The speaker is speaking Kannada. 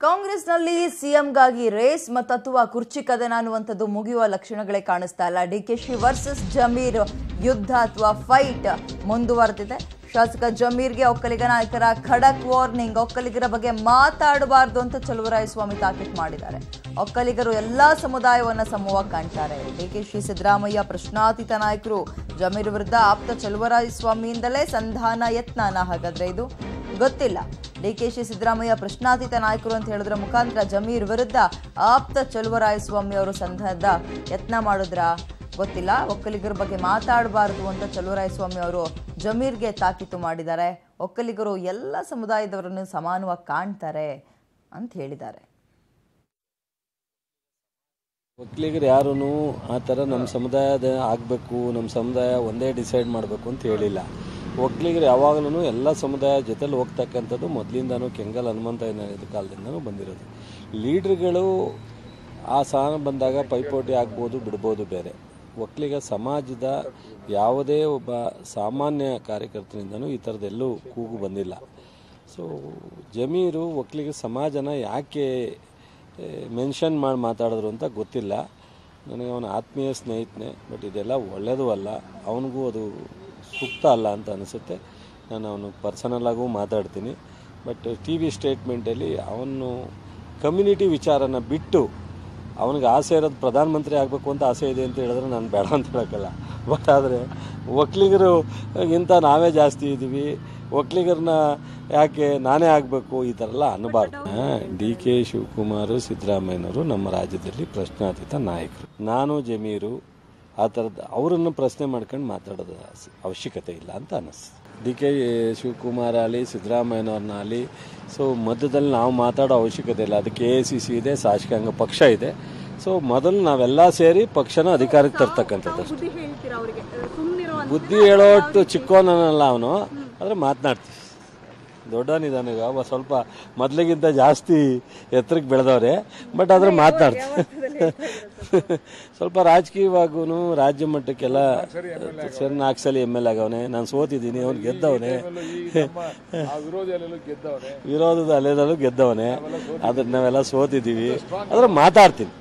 ಕಾಂಗ್ರೆಸ್ನಲ್ಲಿ ಸಿಎಂಗಾಗಿ ರೇಸ್ ಮತ್ತು ಅಥವಾ ಕುರ್ಚಿ ಕದನ ಅನ್ನುವಂಥದ್ದು ಮುಗಿಯುವ ಲಕ್ಷಣಗಳೇ ಕಾಣಿಸ್ತಾ ಇಲ್ಲ ಡಿ ಕೆ ಶಿ ವರ್ಸಸ್ ಜಮೀರ್ ಯುದ್ಧ ಅಥವಾ ಫೈಟ್ ಮುಂದುವರೆದಿದೆ ಶಾಸಕ ಜಮೀರ್ಗೆ ಒಕ್ಕಲಿಗ ನಾಯಕರ ಖಡಕ್ ವಾರ್ನಿಂಗ್ ಒಕ್ಕಲಿಗರ ಬಗ್ಗೆ ಮಾತಾಡಬಾರ್ದು ಅಂತ ಚಲುವರಾಯಸ್ವಾಮಿ ತಾಕೀತು ಮಾಡಿದ್ದಾರೆ ಒಕ್ಕಲಿಗರು ಎಲ್ಲಾ ಸಮುದಾಯವನ್ನ ಸಮೂಹವಾಗಿ ಕಾಣ್ತಾರೆ ಡಿ ಕೆ ಶಿ ಸಿದ್ದರಾಮಯ್ಯ ಪ್ರಶ್ನಾತೀತ ನಾಯಕರು ಜಮೀರ್ ವಿರುದ್ಧ ಆಪ್ತ ಚಲುವರಾಯಸ್ವಾಮಿಯಿಂದಲೇ ಸಂಧಾನ ಯತ್ನನ ಹಾಗಾದ್ರೆ ಇದು ಗೊತ್ತಿಲ್ಲ ಡಿಕೆಶಿ ಸಿದ್ದರಾಮಯ್ಯ ಪ್ರಶ್ನಾತೀತ ನಾಯಕರು ಅಂತ ಹೇಳಿದ್ರ ಮುಖಾಂತರ ಜಮೀರ್ ವಿರುದ್ಧ ಆಪ್ತ ಚಲುವರಾಯಸ್ವಾಮಿ ಅವರು ಸಂಧಾನದ ಯತ್ನ ಮಾಡಿದ್ರ ಗೊತ್ತಿಲ್ಲ ಒಕ್ಕಲಿಗರ ಬಗ್ಗೆ ಮಾತಾಡಬಾರದು ಅಂತ ಚಲುವರಾಯಸ್ವಾಮಿ ಅವರು ಜಮೀರ್ಗೆ ತಾಕೀತು ಮಾಡಿದ್ದಾರೆ ಒಕ್ಕಲಿಗರು ಎಲ್ಲ ಸಮುದಾಯದವರನ್ನು ಸಮಾನವಾಗಿ ಕಾಣ್ತಾರೆ ಅಂತ ಹೇಳಿದ್ದಾರೆ ಒಕ್ಕಲಿಗರು ಯಾರೂ ಆ ಥರ ನಮ್ಮ ಸಮುದಾಯದ ಆಗಬೇಕು ನಮ್ಮ ಸಮುದಾಯ ಒಂದೇ ಡಿಸೈಡ್ ಮಾಡಬೇಕು ಅಂತ ಹೇಳಿಲ್ಲ ಒಕ್ಕಲಿಗರು ಯಾವಾಗಲೂ ಎಲ್ಲ ಸಮುದಾಯ ಜೊತೆಲಿ ಹೋಗ್ತಕ್ಕಂಥದ್ದು ಮೊದಲಿಂದನೂ ಕೆಂಗಲ್ ಹನುಮಂತ ಇದು ಕಾಲದಿಂದನೂ ಬಂದಿರೋದು ಲೀಡ್ರ್ಗಳು ಆ ಸ್ಥಾನ ಬಂದಾಗ ಪೈಪೋಟಿ ಆಗ್ಬೋದು ಬಿಡ್ಬೋದು ಬೇರೆ ಒಕ್ಕಲಿಗ ಸಮಾಜದ ಯಾವುದೇ ಒಬ್ಬ ಸಾಮಾನ್ಯ ಕಾರ್ಯಕರ್ತನಿಂದನೂ ಈ ಥರದ್ದೆಲ್ಲೂ ಕೂಗು ಬಂದಿಲ್ಲ ಸೊ ಜಮೀರು ಒಕ್ಕಲಿಗ ಸಮಾಜನ ಯಾಕೆ ಮೆನ್ಷನ್ ಮಾಡಿ ಮಾತಾಡಿದ್ರು ಅಂತ ಗೊತ್ತಿಲ್ಲ ನನಗೆ ಅವನ ಆತ್ಮೀಯ ಸ್ನೇಹಿತನೇ ಬಟ್ ಇದೆಲ್ಲ ಒಳ್ಳೆಯದು ಅಲ್ಲ ಅವನಿಗೂ ಅದು ಸೂಕ್ತ ಅಲ್ಲ ಅಂತ ಅನಿಸುತ್ತೆ ನಾನು ಅವನು ಪರ್ಸನಲ್ಲಾಗೂ ಮಾತಾಡ್ತೀನಿ ಬಟ್ ಟಿ ವಿ ಸ್ಟೇಟ್ಮೆಂಟಲ್ಲಿ ಅವನು ಕಮ್ಯುನಿಟಿ ವಿಚಾರನ ಬಿಟ್ಟು ಅವನಿಗೆ ಆಸೆ ಇರೋದು ಪ್ರಧಾನಮಂತ್ರಿ ಆಗಬೇಕು ಅಂತ ಆಸೆ ಇದೆ ಅಂತ ಹೇಳಿದ್ರೆ ನಾನು ಬೇಡ ಅಂತ ಹೇಳೋಕ್ಕಲ್ಲ ಬಟ್ ಆದರೆ ಒಕ್ಕಲಿಗರು ಗಿಂತ ನಾವೇ ಜಾಸ್ತಿ ಇದ್ದೀವಿ ಒಕ್ಕಲಿಗರನ್ನ ಯಾಕೆ ನಾನೇ ಆಗಬೇಕು ಈ ಥರ ಎಲ್ಲ ಅನ್ನಬಾರ್ದು ಡಿ ಕೆ ಶಿವಕುಮಾರ್ ಸಿದ್ದರಾಮಯ್ಯನವರು ನಮ್ಮ ರಾಜ್ಯದಲ್ಲಿ ಪ್ರಶ್ನಾತೀತ ನಾಯಕರು ನಾನು ಜಮೀರು ಆ ಥರದ್ದು ಅವರನ್ನು ಪ್ರಶ್ನೆ ಮಾಡ್ಕೊಂಡು ಮಾತಾಡೋದು ಅವಶ್ಯಕತೆ ಇಲ್ಲ ಅಂತ ಅನ್ನಿಸ್ತು ಡಿ ಕೆ ಶಿವಕುಮಾರ್ ಆಗಲಿ ಸಿದ್ದರಾಮಯ್ಯನವ್ರನ್ನ ಆಗಲಿ ಸೊ ಮಧ್ಯದಲ್ಲಿ ನಾವು ಮಾತಾಡೋ ಅವಶ್ಯಕತೆ ಇಲ್ಲ ಅದಕ್ಕೆ ಎ ಸಿ ಸಿ ಇದೆ ಶಾಸಕಾಂಗ ಪಕ್ಷ ಇದೆ ಸೊ ಮೊದಲು ನಾವೆಲ್ಲ ಸೇರಿ ಪಕ್ಷನ ಅಧಿಕಾರಕ್ಕೆ ತರ್ತಕ್ಕಂಥದ್ದು ಅಷ್ಟೇ ಬುದ್ಧಿ ಹೇಳ್ತೀರಾ ಅವರಿಗೆ ಸುಮ್ಮನಿರೋ ಬುದ್ಧಿ ಹೇಳೋಷ್ಟು ಚಿಕ್ಕವನಲ್ಲ ಅವನು ಆದರೆ ಮಾತನಾಡ್ತೀವಿ ದೊಡ್ಡವನಿದ್ದಾನೆ ಈಗ ಅವ ಸ್ವಲ್ಪ ಮೊದಲಿಗಿಂತ ಜಾಸ್ತಿ ಎತ್ತರಕ್ಕೆ ಬೆಳೆದವ್ರೆ ಬಟ್ ಆದ್ರೆ ಮಾತನಾಡ್ತೀವಿ ಸ್ವಲ್ಪ ರಾಜಕೀಯವಾಗೂ ರಾಜ್ಯ ಮಟ್ಟಕ್ಕೆಲ್ಲ ಸರಿ ನಾಲ್ಕು ಸಲ ಎಮ್ ಎಲ್ ಆಗವನೆ ನಾನು ಸೋತಿದ್ದೀನಿ ಅವ್ನು ಗೆದ್ದವನೆ ವಿರೋಧದ ಅಲೆದಲ್ಲೂ ಗೆದ್ದವನೆ ಅದ್ರ ನಾವೆಲ್ಲ ಸೋತಿದ್ದೀವಿ ಆದ್ರೆ ಮಾತಾಡ್ತೀನಿ